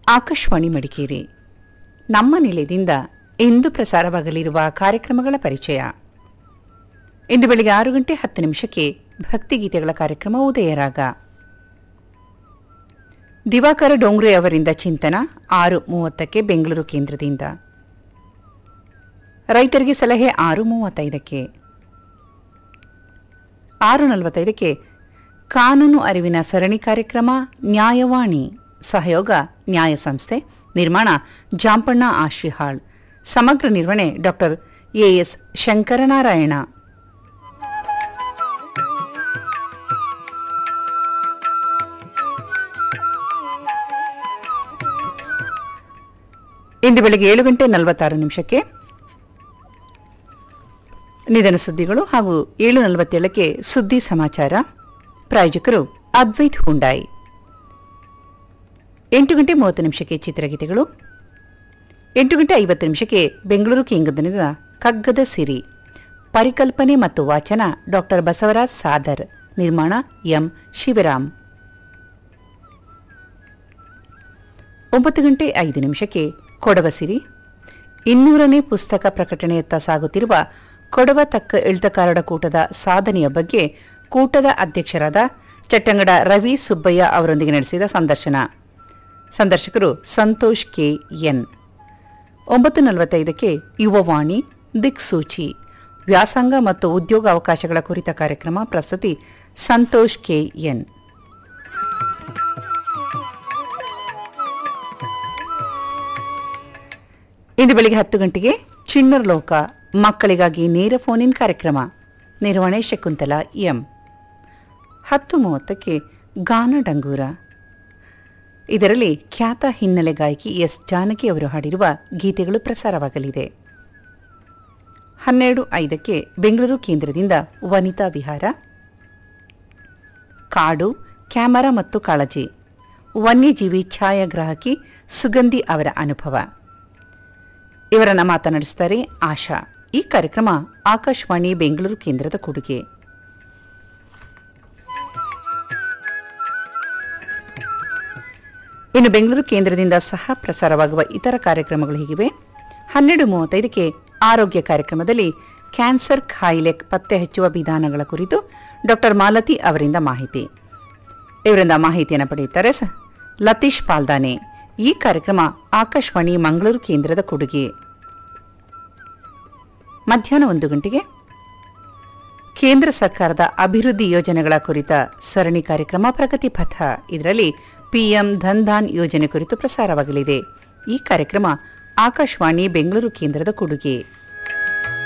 ಆಕಾಶವಾಣಿ ಮಡಿಕೇರಿ ನಮ್ಮ ನಿಲಯದಿಂದ ಇಂದು ಪ್ರಸಾರವಾಗಲಿರುವ ಕಾರ್ಯಕ್ರಮಗಳ ಪರಿಚಯ ಇಂದು ಬೆಳಿಗ್ಗೆ ಆರು ಗಂಟೆ ಹತ್ತು ನಿಮಿಷಕ್ಕೆ ಭಕ್ತಿಗೀತೆಗಳ ಕಾರ್ಯಕ್ರಮ ಉದಯರಾಗ ದಿವಾಕರ ಡೋಂಗ್ರೆ ಅವರಿಂದ ಚಿಂತನ ಆರು ಮೂವತ್ತಕ್ಕೆ ಬೆಂಗಳೂರು ಕೇಂದ್ರದಿಂದ ರೈತರಿಗೆ ಸಲಹೆ ಆರು ಮೂವತ್ತೈದಕ್ಕೆ ಆರು ನಲವತ್ತೈದಕ್ಕೆ ಕಾನೂನು ಅರಿವಿನ ಸರಣಿ ಕಾರ್ಯಕ್ರಮ ನ್ಯಾಯವಾಣಿ ಸಹಯೋಗ ನ್ಯಾಯ ಸಂಸ್ಥೆ ನಿರ್ಮಾಣ ಜಾಂಪಣ್ಣ ಆಶಿಹಾಳ್ ಸಮಗ್ರ ನಿರ್ವಹಣೆ ಡಾಕ್ಟರ್ ಎಎಸ್ ಶಂಕರನಾರಾಯಣ ಇಂದು ಬೆಳಗ್ಗೆ ಏಳು ಗಂಟೆ ನಲವತ್ತಾರು ನಿಮಿಷಕ್ಕೆ ನಿಧನ ಸುದ್ದಿಗಳು ಹಾಗೂ ಏಳು ನಲವತ್ತೇಳಕ್ಕೆ ಸುದ್ದಿ ಸಮಾಚಾರ ಪ್ರಾಯೋಜಕರು ಅದ್ವೈತ್ ಹುಂಡಾಯಿ ಎಂಟು ಗಂಟೆ ಮೂವತ್ತು ನಿಮಿಷಕ್ಕೆ ಚಿತ್ರಗೀತೆಗಳು ಎಂಟು ಗಂಟೆ ಐವತ್ತು ನಿಮಿಷಕ್ಕೆ ಬೆಂಗಳೂರು ಕೇಂದ್ರದಿಂದ ಕಗ್ಗದ ಸಿರಿ ಪರಿಕಲ್ಪನೆ ಮತ್ತು ವಾಚನ ಡಾಕ್ಟರ್ ಬಸವರಾಜ್ ಸಾದರ್ ನಿರ್ಮಾಣ ಎಂ ಶಿವರಾಮ್ ಒಂಬತ್ತು ಗಂಟೆ ಐದು ನಿಮಿಷಕ್ಕೆ ಕೊಡವ ಸಿರಿ ಇನ್ನೂರನೇ ಪುಸ್ತಕ ಪ್ರಕಟಣೆಯತ್ತ ಸಾಗುತ್ತಿರುವ ಕೊಡವ ತಕ್ಕ ಎಳ್ತಕಾರರ ಕೂಟದ ಸಾಧನೆಯ ಬಗ್ಗೆ ಕೂಟದ ಅಧ್ಯಕ್ಷರಾದ ಚಟ್ಟಂಗಡ ರವಿ ಸುಬ್ಬಯ್ಯ ಅವರೊಂದಿಗೆ ನಡೆಸಿದ ಸಂದರ್ಶನ ಸಂದರ್ಶಕರು ಸಂತೋಷ್ ಕೆ ಎನ್ ಒಂಬತ್ತು ನಲವತ್ತೈದಕ್ಕೆ ಯುವವಾಣಿ ದಿಕ್ಸೂಚಿ ವ್ಯಾಸಂಗ ಮತ್ತು ಉದ್ಯೋಗ ಅವಕಾಶಗಳ ಕುರಿತ ಕಾರ್ಯಕ್ರಮ ಪ್ರಸ್ತುತಿ ಸಂತೋಷ್ ಕೆ ಎನ್ ಇಂದು ಬೆಳಿಗ್ಗೆ ಹತ್ತು ಗಂಟೆಗೆ ಚಿಣ್ಣರ್ ಲೋಕ ಮಕ್ಕಳಿಗಾಗಿ ನೇರ ಫೋನ್ ಇನ್ ಕಾರ್ಯಕ್ರಮ ನಿರ್ವಹಣೆ ಶಕುಂತಲಾ ಎಂ ಹತ್ತು ಮೂವತ್ತಕ್ಕೆ ಗಾನ ಡಂಗೂರ ಇದರಲ್ಲಿ ಖ್ಯಾತ ಹಿನ್ನೆಲೆ ಗಾಯಕಿ ಎಸ್ ಜಾನಕಿ ಅವರು ಹಾಡಿರುವ ಗೀತೆಗಳು ಪ್ರಸಾರವಾಗಲಿದೆ ಹನ್ನೆರಡು ಐದಕ್ಕೆ ಬೆಂಗಳೂರು ಕೇಂದ್ರದಿಂದ ವನಿತಾ ವಿಹಾರ ಕಾಡು ಕ್ಯಾಮರಾ ಮತ್ತು ಕಾಳಜಿ ವನ್ಯಜೀವಿ ಛಾಯಾಗ್ರಾಹಕಿ ಸುಗಂಧಿ ಅವರ ಅನುಭವ ಇವರನ್ನ ಮಾತನಾಡಿಸುತ್ತಾರೆ ಆಶಾ ಈ ಕಾರ್ಯಕ್ರಮ ಆಕಾಶವಾಣಿ ಬೆಂಗಳೂರು ಕೇಂದ್ರದ ಕೊಡುಗೆ ಇನ್ನು ಬೆಂಗಳೂರು ಕೇಂದ್ರದಿಂದ ಸಹ ಪ್ರಸಾರವಾಗುವ ಇತರ ಕಾರ್ಯಕ್ರಮಗಳು ಹೀಗಿವೆ ಹನ್ನೆರಡು ಮೂವತ್ತೈದಕ್ಕೆ ಆರೋಗ್ಯ ಕಾರ್ಯಕ್ರಮದಲ್ಲಿ ಕ್ಯಾನ್ಸರ್ ಕಾಯಿಲೆ ಪತ್ತೆ ಹಚ್ಚುವ ವಿಧಾನಗಳ ಕುರಿತು ಡಾಕ್ಟರ್ ಮಾಲತಿ ಅವರಿಂದ ಮಾಹಿತಿ ಇವರಿಂದ ಮಾಹಿತಿಯನ್ನು ಪಡೆಯುತ್ತಾರೆ ಸ- ಲತೀಶ್ ಪಾಲ್ದಾನೆ ಈ ಕಾರ್ಯಕ್ರಮ ಆಕಾಶವಾಣಿ ಮಂಗಳೂರು ಕೇಂದ್ರದ ಕೊಡುಗೆ ಮಧ್ಯಾಹ್ನ ಒಂದು ಗಂಟೆಗೆ ಕೇಂದ್ರ ಸರ್ಕಾರದ ಅಭಿವೃದ್ಧಿ ಯೋಜನೆಗಳ ಕುರಿತ ಸರಣಿ ಕಾರ್ಯಕ್ರಮ ಪ್ರಗತಿ ಪಥ ಇದರಲ್ಲಿ ಪಿಎಂ ಧನ್ ಧಾನ್ ಯೋಜನೆ ಕುರಿತು ಪ್ರಸಾರವಾಗಲಿದೆ ಈ ಕಾರ್ಯಕ್ರಮ ಆಕಾಶವಾಣಿ ಬೆಂಗಳೂರು ಕೇಂದ್ರದ ಕೊಡುಗೆ